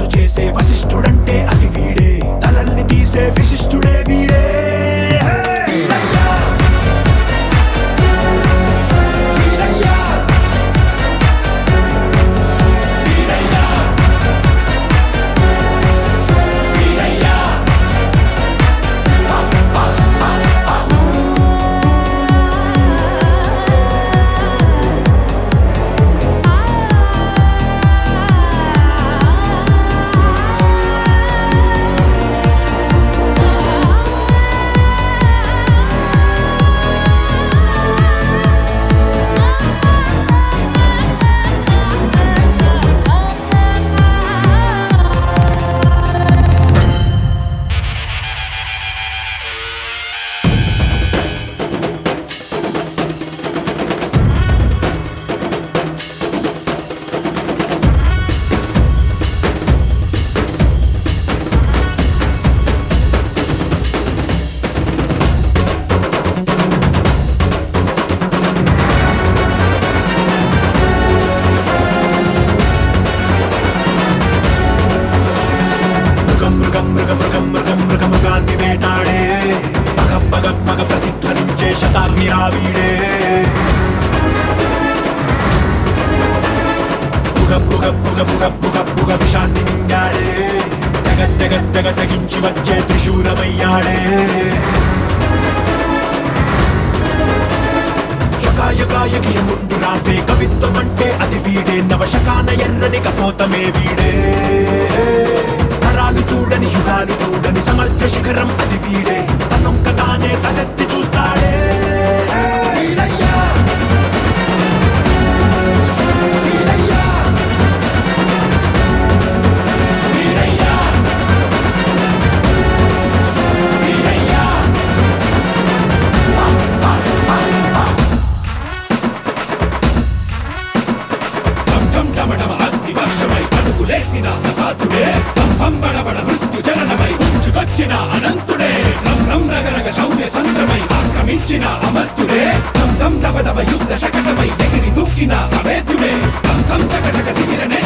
చేసే వశిష్ఠుడంటే అది వీడే తలల్ని తీసే విశిష్ఠుడే వీడే వీరయ్య! వీరయ్య! వీరయ్య! వీరయ్య! మృగం మృగం మృగ మృగం మృగం మృగ మృగాన్ని వేటాడే పగ పగ పగ ప్రతిధ్వనించే శతాగ్ని రావీడే పుగ పుగ పుగ పుగ పుగ పుగ విషాన్ని నిండాడే తెగ తెగ తెగ తెగించి వచ్చే త్రిశూలమయ్యాడే శకాయకాయకి ముందు రాసే కవిత్వం అంటే అది వీడే నవశకాన ఎర్రని కపోతమే వీడే తరాలు చూడని యుగాలు చూడని సమర్థ శిఖరం అది వీడే తనొక్క తానే తలెత్తి చూస్తాడే వీరయ్య! వీరయ్య! వీరయ్య! వీరయ్య! ఢం ఢం డమడమ అగ్ని వర్షమై అడుగులేసిన అసాధుడే ఢం భం బడబడ మృత్యు జననమై ఉంచుకొచ్చిన అనంతుడే రం రం రగరగ శౌర్య సంద్రమై ఆక్రమించిన అమర్తుడే ధం ధం దబ దబ యుద్ధ శకటమై ఎగిరి దూకిన అవేద్యుడే ధం ధం తగ తగ దిగిరనే